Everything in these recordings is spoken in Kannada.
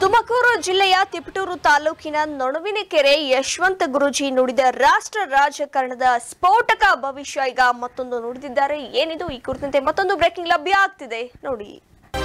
ತುಮಕೂರು ಜಿಲ್ಲೆಯ ತಿಪಟೂರು ತಾಲೂಕಿನ ನೊಣವಿನಕೆರೆ ಯಶವಂತ ಗುರುಜಿ ನುಡಿದ ರಾಷ್ಟ್ರ ರಾಜಕಾರಣದ ಸ್ಫೋಟಕ ಭವಿಷ್ಯ ಈಗ ಮತ್ತೊಂದು ನುಡಿದಿದ್ದಾರೆ ಏನಿದು ಈ ಕುರಿತಂತೆ ಮತ್ತೊಂದು ಬ್ರೇಕಿಂಗ್ ಲಭ್ಯ ಆಗ್ತಿದೆ ನೋಡಿ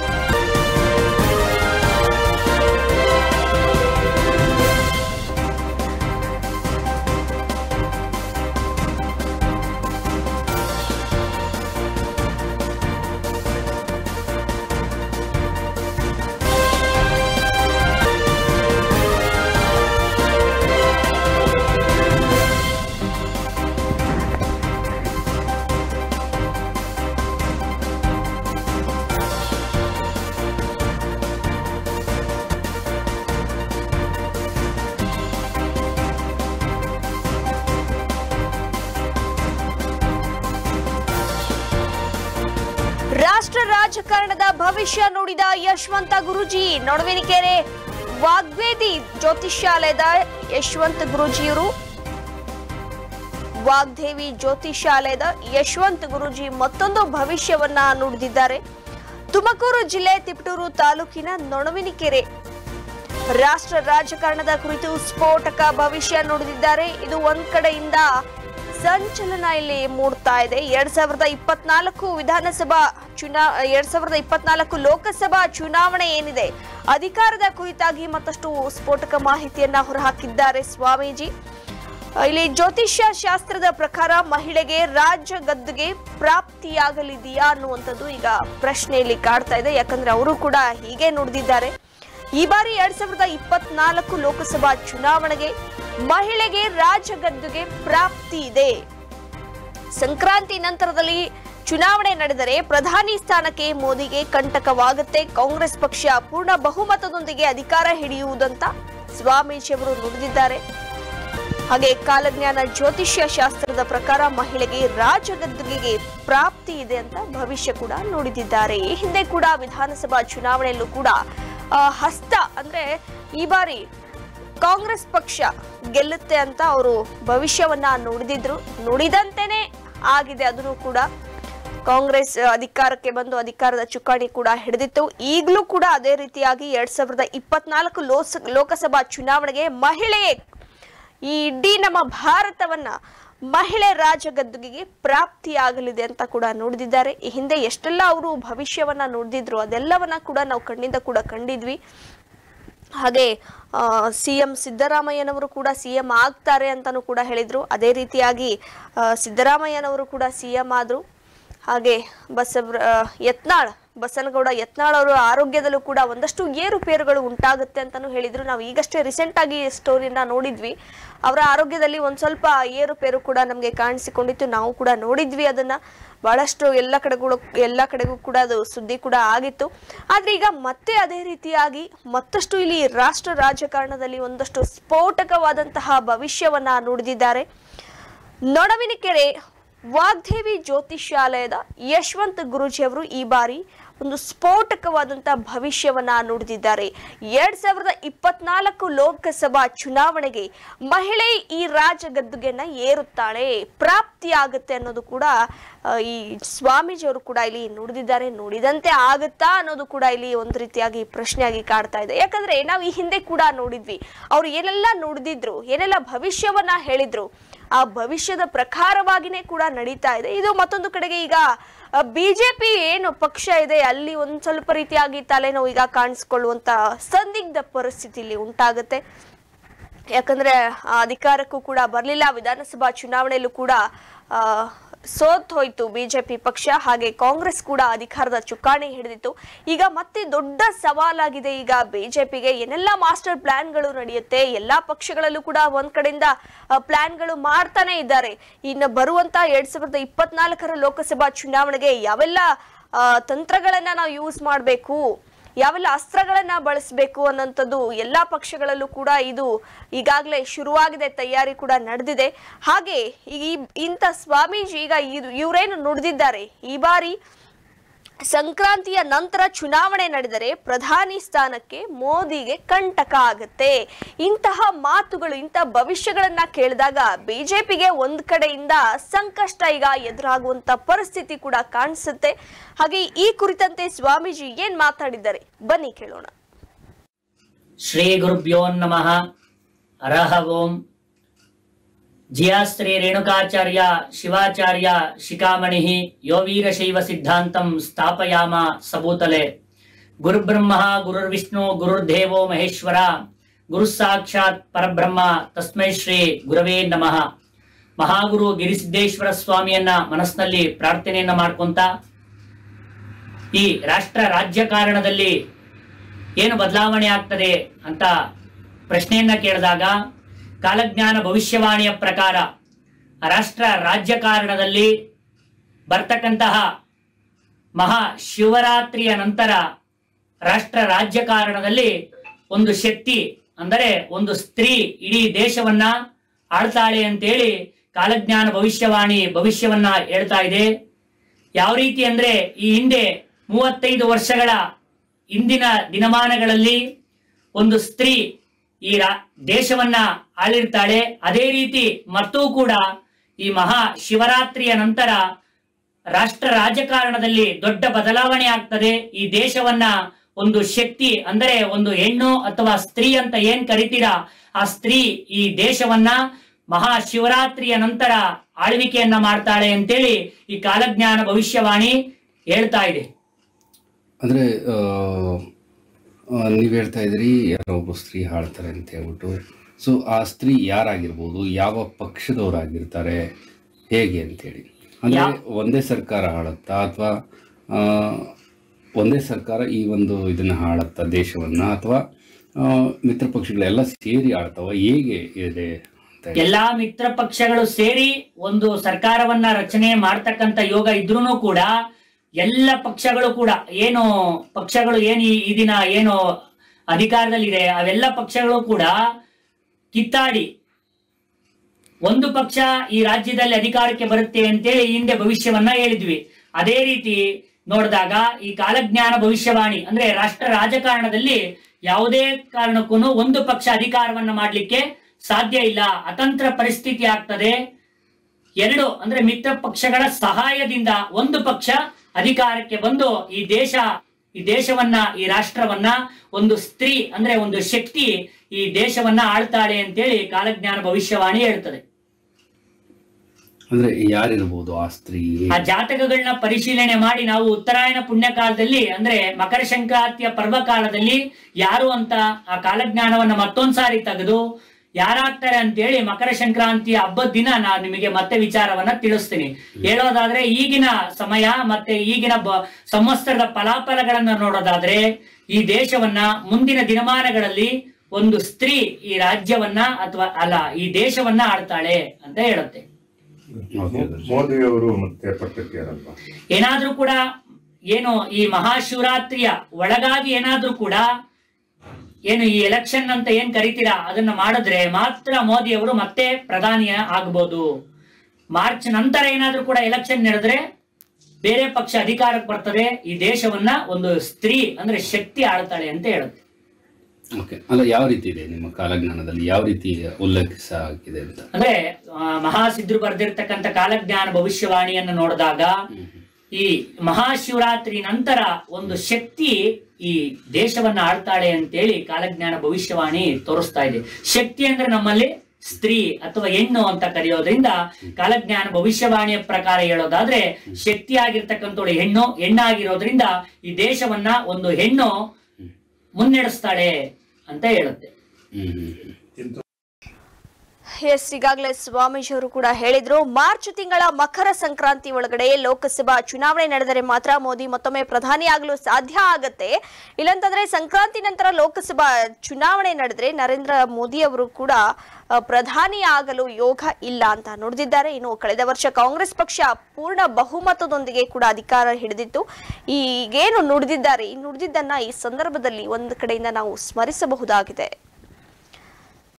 ರಾಷ್ಟ್ರ ರಾಜಕಾರಣದ ಭವಿಷ್ಯ ನುಡಿದ ಯಶವಂತ ಗುರುಜಿ ನೊಣವಿನಕೆರೆ ವಾಗ್ವೇದಿ ಜ್ಯೋತಿಷ್ಯಾಲಯದ ಯಶವಂತ ಗುರುಜಿಯವರು ವಾಗ್ದೇವಿ ಜ್ಯೋತಿಷಾಲಯದ ಯಶವಂತ್ ಗುರುಜಿ ಮತ್ತೊಂದು ಭವಿಷ್ಯವನ್ನ ನುಡಿದಿದ್ದಾರೆ ತುಮಕೂರು ಜಿಲ್ಲೆ ತಿಪಟೂರು ತಾಲೂಕಿನ ನೊಣವಿನಕೆರೆ ರಾಷ್ಟ್ರ ರಾಜಕಾರಣದ ಕುರಿತು ಸ್ಫೋಟಕ ಭವಿಷ್ಯ ನುಡಿದಿದ್ದಾರೆ ಇದು ಒಂದ್ ಕಡೆಯಿಂದ ಸಂಚಲನ ಇಲ್ಲಿ ಮೂಡ್ತಾ ಇದೆ ಎರಡ್ ಸಾವಿರದ ಇಪ್ಪತ್ನಾಲ್ಕು ವಿಧಾನಸಭಾ ಚುನಾ ಎರಡ್ ಸಾವಿರದ ಇಪ್ಪತ್ನಾಲ್ಕು ಲೋಕಸಭಾ ಚುನಾವಣೆ ಏನಿದೆ ಅಧಿಕಾರದ ಕುರಿತಾಗಿ ಮತ್ತಷ್ಟು ಸ್ಫೋಟಕ ಮಾಹಿತಿಯನ್ನ ಹೊರಹಾಕಿದ್ದಾರೆ ಸ್ವಾಮೀಜಿ ಇಲ್ಲಿ ಜ್ಯೋತಿಷ್ಯ ಶಾಸ್ತ್ರದ ಪ್ರಕಾರ ಮಹಿಳೆಗೆ ರಾಜ್ಯ ಗದ್ದುಗೆ ಪ್ರಾಪ್ತಿಯಾಗಲಿದೆಯಾ ಅನ್ನುವಂಥದ್ದು ಈಗ ಪ್ರಶ್ನೆಯಲ್ಲಿ ಕಾಡ್ತಾ ಇದೆ ಯಾಕಂದ್ರೆ ಅವರು ಕೂಡ ಹೀಗೆ ನುಡಿದಿದ್ದಾರೆ ಈ ಬಾರಿ ಎರಡ್ ಸಾವಿರದ ಇಪ್ಪತ್ನಾಲ್ಕು ಲೋಕಸಭಾ ಚುನಾವಣೆಗೆ ಮಹಿಳೆಗೆ ರಾಜ್ಯ ಗದ್ದುಗೆ ಪ್ರಾಪ್ತಿ ಇದೆ ಸಂಕ್ರಾಂತಿ ನಂತರದಲ್ಲಿ ಚುನಾವಣೆ ನಡೆದರೆ ಪ್ರಧಾನಿ ಸ್ಥಾನಕ್ಕೆ ಮೋದಿಗೆ ಕಂಟಕವಾಗುತ್ತೆ ಕಾಂಗ್ರೆಸ್ ಪಕ್ಷ ಪೂರ್ಣ ಬಹುಮತದೊಂದಿಗೆ ಅಧಿಕಾರ ಹಿಡಿಯುವುದಂತ ಸ್ವಾಮೀಜಿಯವರು ನುಡಿದಿದ್ದಾರೆ ಹಾಗೆ ಕಾಲಜ್ಞಾನ ಜ್ಯೋತಿಷ್ಯ ಶಾಸ್ತ್ರದ ಪ್ರಕಾರ ಮಹಿಳೆಗೆ ರಾಜಗದ್ದುಗೆಗೆ ಪ್ರಾಪ್ತಿ ಇದೆ ಅಂತ ಭವಿಷ್ಯ ಕೂಡ ನುಡಿದಿದ್ದಾರೆ ಈ ಹಿಂದೆ ಕೂಡ ವಿಧಾನಸಭಾ ಚುನಾವಣೆಯಲ್ಲೂ ಕೂಡ ಆ, ಹಸ್ತ ಅಂದ್ರೆ ಈ ಬಾರಿ ಕಾಂಗ್ರೆಸ್ ಪಕ್ಷ ಗೆಲ್ಲುತ್ತೆ ಅಂತ ಅವರು ಭವಿಷ್ಯವನ್ನ ನುಡಿದಿದ್ರು ನುಡಿದಂತೆನೆ ಆಗಿದೆ ಅದನ್ನು ಕೂಡ ಕಾಂಗ್ರೆಸ್ ಅಧಿಕಾರಕ್ಕೆ ಬಂದು ಅಧಿಕಾರದ ಚುಕ್ಕಾಣಿ ಕೂಡ ಹಿಡಿದಿತ್ತು ಈಗಲೂ ಕೂಡ ಅದೇ ರೀತಿಯಾಗಿ ಎರಡ್ ಸಾವಿರದ ಇಪ್ಪತ್ನಾಲ್ಕು ಲೋಸ ಲೋಕಸಭಾ ಚುನಾವಣೆಗೆ ಮಹಿಳೆಯೇ ಈ ಇಡೀ ನಮ್ಮ ಭಾರತವನ್ನ ಮಹಿಳೆ ರಾಜಗದ್ದುಗೆಗೆ ಪ್ರಾಪ್ತಿಯಾಗಲಿದೆ ಅಂತ ಕೂಡ ನುಡಿದಿದ್ದಾರೆ ಈ ಹಿಂದೆ ಎಷ್ಟೆಲ್ಲ ಅವರು ಭವಿಷ್ಯವನ್ನ ನುಡಿದಿದ್ರು ಅದೆಲ್ಲವನ್ನ ಕೂಡ ನಾವು ಕಣ್ಣಿಂದ ಕೂಡ ಕಂಡಿದ್ವಿ ಹಾಗೆ ಸಿ ಎಂ ಸಿದ್ದರಾಮಯ್ಯನವರು ಕೂಡ ಸಿ ಎಂ ಆಗ್ತಾರೆ ಅಂತಾನೂ ಕೂಡ ಹೇಳಿದ್ರು ಅದೇ ರೀತಿಯಾಗಿ ಆ, ಸಿದ್ದರಾಮಯ್ಯನವರು ಕೂಡ ಸಿ ಎಂ ಆದ್ರು ಹಾಗೆ ಬಸವ ಯತ್ನಾಳ್ ಬಸನಗೌಡ ಯತ್ನಾಳ್ ಅವರ ಆರೋಗ್ಯದಲ್ಲೂ ಕೂಡ ಒಂದಷ್ಟು ಏರುಪೇರುಗಳು ಉಂಟಾಗುತ್ತೆ ಅಂತಾನೂ ಹೇಳಿದ್ರು ನಾವು ಈಗಷ್ಟೇ ರೀಸೆಂಟ್ ಆಗಿ ಸ್ಟೋರಿನ ನೋಡಿದ್ವಿ ಅವರ ಆರೋಗ್ಯದಲ್ಲಿ ಒಂದ್ ಸ್ವಲ್ಪ ಏರುಪೇರು ಕೂಡ ನಮಗೆ ಕಾಣಿಸಿಕೊಂಡಿತ್ತು ನಾವು ಕೂಡ ನೋಡಿದ್ವಿ ಅದನ್ನ ಬಹಳಷ್ಟು ಎಲ್ಲ ಕಡೆಗಳು ಎಲ್ಲ ಕಡೆಗೂ ಕೂಡ ಅದು ಸುದ್ದಿ ಕೂಡ ಆಗಿತ್ತು ಆದ್ರೆ ಈಗ ಮತ್ತೆ ಅದೇ ರೀತಿಯಾಗಿ ಮತ್ತಷ್ಟು ಇಲ್ಲಿ ರಾಷ್ಟ್ರ ರಾಜಕಾರಣದಲ್ಲಿ ಒಂದಷ್ಟು ಸ್ಫೋಟಕವಾದಂತಹ ಭವಿಷ್ಯವನ್ನ ನುಡಿದಿದ್ದಾರೆ ನೊಣವಿನಕೆರೆ ವಾಗ್ದೇವಿ ಜ್ಯೋತಿಷ್ಯಾಲಯದ ಯಶವಂತ್ ಗುರುಜಿ ಅವರು ಈ ಬಾರಿ ಒಂದು ಸ್ಫೋಟಕವಾದಂತಹ ಭವಿಷ್ಯವನ್ನ ನುಡಿದಿದ್ದಾರೆ ಎರಡ್ ಸಾವಿರದ ಇಪ್ಪತ್ನಾಲ್ಕು ಲೋಕಸಭಾ ಚುನಾವಣೆಗೆ ಮಹಿಳೆ ಈ ರಾಜಗದ್ದುಗೆಯನ್ನ ಏರುತ್ತಾಳೆ ಪ್ರಾಪ್ತಿಯಾಗುತ್ತೆ ಅನ್ನೋದು ಕೂಡ ಆ, ಈ ಸ್ವಾಮೀಜಿಯವರು ಕೂಡ ಇಲ್ಲಿ ನುಡಿದಿದ್ದಾರೆ ನುಡಿದಂತೆ ಆಗುತ್ತಾ ಅನ್ನೋದು ಕೂಡ ಇಲ್ಲಿ ಒಂದು ರೀತಿಯಾಗಿ ಪ್ರಶ್ನೆಯಾಗಿ ಕಾಡ್ತಾ ಇದೆ ಯಾಕಂದ್ರೆ ನಾವು ಈ ಹಿಂದೆ ಕೂಡ ನೋಡಿದ್ವಿ ಅವ್ರು ಏನೆಲ್ಲ ನುಡಿದಿದ್ರು ಏನೆಲ್ಲ ಭವಿಷ್ಯವನ್ನ ಹೇಳಿದ್ರು ಆ ಭವಿಷ್ಯದ ಪ್ರಕಾರವಾಗಿನೇ ಕೂಡ ನಡೀತಾ ಇದೆ ಇದು ಮತ್ತೊಂದು ಕಡೆಗೆ ಈಗ ಬಿಜೆಪಿ ಏನು ಪಕ್ಷ ಇದೆ ಅಲ್ಲಿ ಒಂದ್ ಸ್ವಲ್ಪ ರೀತಿಯಾಗಿ ತಲೆನೋವು ಈಗ ಕಾಣಿಸ್ಕೊಳ್ಳುವಂತ ಸಂದಿಗ್ಧ ಪರಿಸ್ಥಿತಿ ಇಲ್ಲಿ ಉಂಟಾಗುತ್ತೆ ಯಾಕಂದ್ರೆ ಆ ಅಧಿಕಾರಕ್ಕೂ ಕೂಡ ಬರಲಿಲ್ಲ ವಿಧಾನಸಭಾ ಚುನಾವಣೆಯಲ್ಲೂ ಕೂಡ ಆ, ಸೋತ್ ಹೋಯ್ತು ಬಿಜೆಪಿ ಪಕ್ಷ ಹಾಗೆ ಕಾಂಗ್ರೆಸ್ ಕೂಡ ಅಧಿಕಾರದ ಚುಕ್ಕಾಣಿ ಹಿಡಿದಿತ್ತು ಈಗ ಮತ್ತೆ ದೊಡ್ಡ ಸವಾಲಾಗಿದೆ ಈಗ ಬಿಜೆಪಿಗೆ ಏನೆಲ್ಲ ಮಾಸ್ಟರ್ ಪ್ಲಾನ್ಗಳು ನಡೆಯುತ್ತೆ ಎಲ್ಲಾ ಪಕ್ಷಗಳಲ್ಲೂ ಕೂಡ ಒಂದ್ ಕಡೆಯಿಂದ ಆ, ಪ್ಲಾನ್ಗಳು ಮಾಡ್ತಾನೆ ಇದ್ದಾರೆ ಇನ್ನು ಬರುವಂತ ಎರಡ್ ಸಾವಿರದ ಇಪ್ಪತ್ನಾಲ್ಕರ ಲೋಕಸಭಾ ಚುನಾವಣೆಗೆ ಯಾವೆಲ್ಲ ಆ, ತಂತ್ರಗಳನ್ನ ನಾವು ಯೂಸ್ ಮಾಡಬೇಕು ಯಾವೆಲ್ಲ ಅಸ್ತ್ರಗಳನ್ನ ಬಳಸಬೇಕು ಅನ್ನೋಂಥದ್ದು ಎಲ್ಲಾ ಪಕ್ಷಗಳಲ್ಲೂ ಕೂಡ ಇದು ಈಗಾಗಲೇ ಶುರುವಾಗಿದೆ ತಯಾರಿ ಕೂಡ ನಡೆದಿದೆ ಹಾಗೆ ಈ ಇಂಥ ಸ್ವಾಮೀಜಿ ಈಗ ಇದು ಇವರೇನು ನುಡಿದಿದ್ದಾರೆ ಈ ಬಾರಿ ಸಂಕ್ರಾಂತಿಯ ನಂತರ ಚುನಾವಣೆ ನಡೆದರೆ ಪ್ರಧಾನಿ ಸ್ಥಾನಕ್ಕೆ ಮೋದಿಗೆ ಕಂಟಕ ಆಗುತ್ತೆ ಇಂತಹ ಮಾತುಗಳು ಇಂತಹ ಭವಿಷ್ಯಗಳನ್ನ ಕೇಳಿದಾಗ ಬಿಜೆಪಿಗೆ ಒಂದ್ ಕಡೆಯಿಂದ ಸಂಕಷ್ಟ ಈಗ ಎದುರಾಗುವಂತ ಪರಿಸ್ಥಿತಿ ಕೂಡ ಕಾಣಿಸುತ್ತೆ ಹಾಗೆ ಈ ಕುರಿತಂತೆ ಸ್ವಾಮೀಜಿ ಏನ್ ಮಾತಾಡಿದ್ದಾರೆ ಬನ್ನಿ ಕೇಳೋಣ ಶ್ರೀ ಗುರುಭ್ಯೋ ನಮಃ ಹರಃ ಓಂ ಜಿಯಾ ಶ್ರೀ ರೇಣುಕಾಚಾರ್ಯ ಶಿವಾಚಾರ್ಯ ಶಿಖಾಮಣಿ ಯೋ ವೀರಶೈವ ಸಿದ್ಧಾಂತಂ ಸ್ಥಾಪಯಾಮ ಸಭೂತಲೆ ಗುರುಬ್ರಹ್ಮ ಗುರುರ್ವಿಷ್ಣು ಗುರುರ್ದೇವೋ ಮಹೇಶ್ವರ ಗುರು ಸಾಕ್ಷಾತ್ ಪರಬ್ರಹ್ಮ ತಸ್ಮೈ ಶ್ರೀ ಗುರವೇ ನಮಃ ಮಹಾಗುರು ಗಿರಿಸಿದ್ದೇಶ್ವರ ಸ್ವಾಮಿಯನ್ನ ಮನಸ್ಸಿನಲ್ಲಿ ಪ್ರಾರ್ಥನೆಯನ್ನ ಮಾಡ್ಕೊಂತ ಈ ರಾಷ್ಟ್ರ ರಾಜ್ಯಕಾರಣದಲ್ಲಿ ಏನು ಬದಲಾವಣೆ ಆಗ್ತದೆ ಅಂತ ಪ್ರಶ್ನೆಯನ್ನ ಕೇಳಿದಾಗ ಕಾಲಜ್ಞಾನ ಭವಿಷ್ಯವಾಣಿಯ ಪ್ರಕಾರ ರಾಷ್ಟ್ರ ರಾಜ್ಯಕಾರಣದಲ್ಲಿ ಬರ್ತಕ್ಕಂತಹ ಮಹಾ ಶಿವರಾತ್ರಿಯ ನಂತರ ರಾಷ್ಟ್ರ ರಾಜ್ಯಕಾರಣದಲ್ಲಿ ಒಂದು ಶಕ್ತಿ ಅಂದರೆ ಒಂದು ಸ್ತ್ರೀ ಇಡೀ ದೇಶವನ್ನ ಆಳ್ತಾಳೆ ಅಂತೇಳಿ ಕಾಲಜ್ಞಾನ ಭವಿಷ್ಯವಾಣಿ ಭವಿಷ್ಯವನ್ನ ಹೇಳ್ತಾ ಇದೆ ಯಾವ ರೀತಿ ಅಂದ್ರೆ ಈ ಹಿಂದೆ ಮೂವತ್ತೈದು ವರ್ಷಗಳ ಇಂದಿನ ದಿನಮಾನಗಳಲ್ಲಿ ಒಂದು ಸ್ತ್ರೀ ಈ ರಾ- ದೇಶವನ್ನ ಆಳಿರ್ತಾಳೆ ಅದೇ ರೀತಿ ಮತ್ತೂ ಕೂಡ ಈ ಮಹಾ ಶಿವರಾತ್ರಿಯ ನಂತರ ರಾಷ್ಟ್ರ ರಾಜಕಾರಣದಲ್ಲಿ ದೊಡ್ಡ ಬದಲಾವಣೆ ಆಗ್ತದೆ ಈ ದೇಶವನ್ನ ಒಂದು ಶಕ್ತಿ ಅಂದರೆ ಒಂದು ಹೆಣ್ಣು ಅಥವಾ ಸ್ತ್ರೀ ಅಂತ ಏನ್ ಕರಿತೀರಾ ಆ ಸ್ತ್ರೀ ಈ ದೇಶವನ್ನ ಮಹಾ ಶಿವರಾತ್ರಿಯ ನಂತರ ಆಳ್ವಿಕೆಯನ್ನ ಮಾಡ್ತಾಳೆ ಅಂತೇಳಿ ಈ ಕಾಲಜ್ಞಾನ ಭವಿಷ್ಯವಾಣಿ ಹೇಳ್ತಾ ಇದೆ ಅಂದರೆ ನೀವು ಹೇಳ್ತಾ ಇದ್ರಿ ಯಾರೋ ಒಬ್ಬ ಸ್ತ್ರೀ ಹಾಳ್ತಾರೆ ಅಂತ ಹೇಳ್ಬಿಟ್ಟು ಸೊ ಆ ಸ್ತ್ರೀ ಯಾರಾಗಿರ್ಬೋದು ಯಾವ ಪಕ್ಷದವರಾಗಿರ್ತಾರೆ ಹೇಗೆ ಅಂತೇಳಿ ಅಂದರೆ ಒಂದೇ ಸರ್ಕಾರ ಆಳುತ್ತಾ ಅಥವಾ ಒಂದೇ ಸರ್ಕಾರ ಈ ಒಂದು ಇದನ್ನ ಆಳುತ್ತಾ ದೇಶವನ್ನ ಅಥವಾ ಮಿತ್ರ ಪಕ್ಷಗಳೆಲ್ಲ ಸೇರಿ ಆಳ್ತಾವ ಹೇಗೆ ಇದೆ ಅಂತ ಹೇಳಿ ಎಲ್ಲಾ ಮಿತ್ರ ಪಕ್ಷಗಳು ಸೇರಿ ಒಂದು ಸರ್ಕಾರವನ್ನ ರಚನೆ ಮಾಡ್ತಕ್ಕಂತ ಯೋಗ ಇದ್ರೂ ಕೂಡ ಎಲ್ಲ ಪಕ್ಷಗಳು ಕೂಡ ಏನು ಪಕ್ಷಗಳು ಏನು ಈ- ಈ ದಿನ ಏನು ಅಧಿಕಾರದಲ್ಲಿದೆ ಅವೆಲ್ಲ ಪಕ್ಷಗಳು ಕೂಡ ಕಿತ್ತಾಡಿ ಒಂದು ಪಕ್ಷ ಈ ರಾಜ್ಯದಲ್ಲಿ ಅಧಿಕಾರಕ್ಕೆ ಬರುತ್ತೆ ಅಂತೇಳಿ ಈ ಹಿಂದೆ ಭವಿಷ್ಯವನ್ನ ಹೇಳಿದ್ವಿ ಅದೇ ರೀತಿ ನೋಡಿದಾಗ ಈ ಕಾಲಜ್ಞಾನ ಭವಿಷ್ಯವಾಣಿ ಅಂದ್ರೆ ರಾಷ್ಟ್ರ ರಾಜಕಾರಣದಲ್ಲಿ ಯಾವುದೇ ಕಾರಣಕ್ಕೂ ಒಂದು ಪಕ್ಷ ಅಧಿಕಾರವನ್ನ ಮಾಡ್ಲಿಕ್ಕೆ ಸಾಧ್ಯ ಇಲ್ಲ ಅತಂತ್ರ ಪರಿಸ್ಥಿತಿ ಆಗ್ತದೆ ಎರಡು ಅಂದ್ರೆ ಮಿತ್ರ ಪಕ್ಷಗಳ ಸಹಾಯದಿಂದ ಒಂದು ಪಕ್ಷ ಅಧಿಕಾರಕ್ಕೆ ಬಂದು ಈ ದೇಶ ಈ ದೇಶವನ್ನ ಈ ರಾಷ್ಟ್ರವನ್ನ ಒಂದು ಸ್ತ್ರೀ ಅಂದ್ರೆ ಒಂದು ಶಕ್ತಿ ಈ ದೇಶವನ್ನ ಆಳ್ತಾಳೆ ಅಂತೇಳಿ ಕಾಲಜ್ಞಾನ ಭವಿಷ್ಯವಾಣಿ ಹೇಳ್ತದೆ ಅಂದ್ರೆ ಯಾರಿರ್ಬೋದು ಆ ಸ್ತ್ರೀ ಆ ಜಾತಕಗಳನ್ನ ಪರಿಶೀಲನೆ ಮಾಡಿ ನಾವು ಉತ್ತರಾಯಣ ಪುಣ್ಯ ಕಾಲದಲ್ಲಿ ಅಂದ್ರೆ ಮಕರ ಸಂಕ್ರಾಂತಿಯ ಪರ್ವ ಕಾಲದಲ್ಲಿ ಯಾರು ಅಂತ ಆ ಕಾಲಜ್ಞಾನವನ್ನ ಮತ್ತೊಂದ್ಸಾರಿ ತೆಗೆದು ಯಾರಾಗ್ತಾರೆ ಅಂತೇಳಿ ಮಕರ ಸಂಕ್ರಾಂತಿಯ ಹಬ್ಬದ ದಿನ ನಾನು ನಿಮಗೆ ಮತ್ತೆ ವಿಚಾರವನ್ನ ತಿಳಿಸ್ತೀನಿ ಹೇಳೋದಾದ್ರೆ ಈಗಿನ ಸಮಯ ಮತ್ತೆ ಈಗಿನ ಬ- ಸಂವತ್ಸರದ ಫಲಾಫಲಗಳನ್ನ ನೋಡೋದಾದ್ರೆ ಈ ದೇಶವನ್ನ ಮುಂದಿನ ದಿನಮಾನಗಳಲ್ಲಿ ಒಂದು ಸ್ತ್ರೀ ಈ ರಾಜ್ಯವನ್ನ ಅಥವಾ ಅಲ್ಲ ಈ ದೇಶವನ್ನ ಆಳ್ತಾಳೆ ಅಂತ ಹೇಳುತ್ತೆ ಓಕೆ ಮೋದಿ ಅವರು ಮತ್ತೆ ಪಟ್ಟಕ್ಕೇರಲ್ವಾ ಏನಾದ್ರೂ ಕೂಡ ಏನು ಈ ಮಹಾಶಿವರಾತ್ರಿಯ ಒಳಗಾಗಿ ಏನಾದ್ರೂ ಕೂಡ ಏನು ಈ ಎಲೆಕ್ಷನ್ ಅಂತ ಏನ್ ಕರಿತೀರಾ ಅದನ್ನ ಮಾಡಿದ್ರೆ ಮಾತ್ರ ಮೋದಿ ಅವರು ಮತ್ತೆ ಪ್ರಧಾನಿ ಆಗ್ಬೋದು ಮಾರ್ಚ್ ನಂತರ ಏನಾದ್ರೂ ಕೂಡ ಎಲೆಕ್ಷನ್ ನಡೆದ್ರೆ ಬೇರೆ ಪಕ್ಷ ಅಧಿಕಾರಕ್ಕೆ ಬರ್ತದೆ ಈ ದೇಶವನ್ನ ಒಂದು ಸ್ತ್ರೀ ಅಂದ್ರೆ ಶಕ್ತಿ ಆಳ್ತಾಳೆ ಅಂತ ಹೇಳುತ್ತೆ ಓಕೆ ಅಲ್ಲ ಯಾವ ರೀತಿ ಇದೆ ನಿಮ್ಮ ಕಾಲಜ್ಞಾನದಲ್ಲಿ ಯಾವ ರೀತಿ ಉಲ್ಲೇಖಿಸ ಆಗಿದೆ ಅಂತ ಅಂದ್ರೆ ಆ, ಮಹಾಸಿದ್ರು ಬರೆದಿರ್ತಕ್ಕಂಥ ಕಾಲಜ್ಞಾನ ಭವಿಷ್ಯವಾಣಿಯನ್ನು ನೋಡಿದಾಗ ಈ ಮಹಾಶಿವರಾತ್ರಿ ನಂತರ ಒಂದು ಶಕ್ತಿ ಈ ದೇಶವನ್ನ ಆಳ್ತಾಳೆ ಅಂತೇಳಿ ಕಾಲಜ್ಞಾನ ಭವಿಷ್ಯವಾಣಿ ತೋರಿಸ್ತಾ ಇದೆ ಶಕ್ತಿ ಅಂದ್ರೆ ನಮ್ಮಲ್ಲಿ ಸ್ತ್ರೀ ಅಥವಾ ಹೆಣ್ಣು ಅಂತ ಕರೆಯೋದ್ರಿಂದ ಕಾಲಜ್ಞಾನ ಭವಿಷ್ಯವಾಣಿಯ ಪ್ರಕಾರ ಹೇಳೋದಾದ್ರೆ ಶಕ್ತಿ ಆಗಿರ್ತಕ್ಕಂಥವಳು ಹೆಣ್ಣು ಹೆಣ್ಣಾಗಿರೋದ್ರಿಂದ ಈ ದೇಶವನ್ನ ಒಂದು ಹೆಣ್ಣು ಮುನ್ನಡೆಸ್ತಾಳೆ ಅಂತ ಹೇಳುತ್ತೆ ಹ್ಮ್ ಹ್ಮ್ ಹ್ಮ್ ಎಸ್ ಈಗಾಗಲೇ ಸ್ವಾಮೀಜಿಯವರು ಕೂಡ ಹೇಳಿದ್ರು ಮಾರ್ಚ್ ತಿಂಗಳ ಮಕರ ಸಂಕ್ರಾಂತಿ ಒಳಗಡೆ ಲೋಕಸಭಾ ಚುನಾವಣೆ ನಡೆದರೆ ಮಾತ್ರ ಮೋದಿ ಮತ್ತೊಮ್ಮೆ ಪ್ರಧಾನಿ ಆಗಲು ಸಾಧ್ಯ ಆಗತ್ತೆ ಇಲ್ಲಂತಂದ್ರೆ ಸಂಕ್ರಾಂತಿ ನಂತರ ಲೋಕಸಭಾ ಚುನಾವಣೆ ನಡೆದ್ರೆ ನರೇಂದ್ರ ಮೋದಿ ಅವರು ಕೂಡ ಆ, ಪ್ರಧಾನಿ ಆಗಲು ಯೋಗ ಇಲ್ಲ ಅಂತ ನುಡಿದಿದ್ದಾರೆ ಇನ್ನು ಕಳೆದ ವರ್ಷ ಕಾಂಗ್ರೆಸ್ ಪಕ್ಷ ಪೂರ್ಣ ಬಹುಮತದೊಂದಿಗೆ ಕೂಡ ಅಧಿಕಾರ ಹಿಡಿದಿತ್ತು ಈಗೇನು ನುಡಿದಿದ್ದಾರೆ ಈ ನುಡಿದಿದ್ದನ್ನ ಈ ಸಂದರ್ಭದಲ್ಲಿ ಒಂದು ಕಡೆಯಿಂದ ನಾವು ಸ್ಮರಿಸಬಹುದಾಗಿದೆ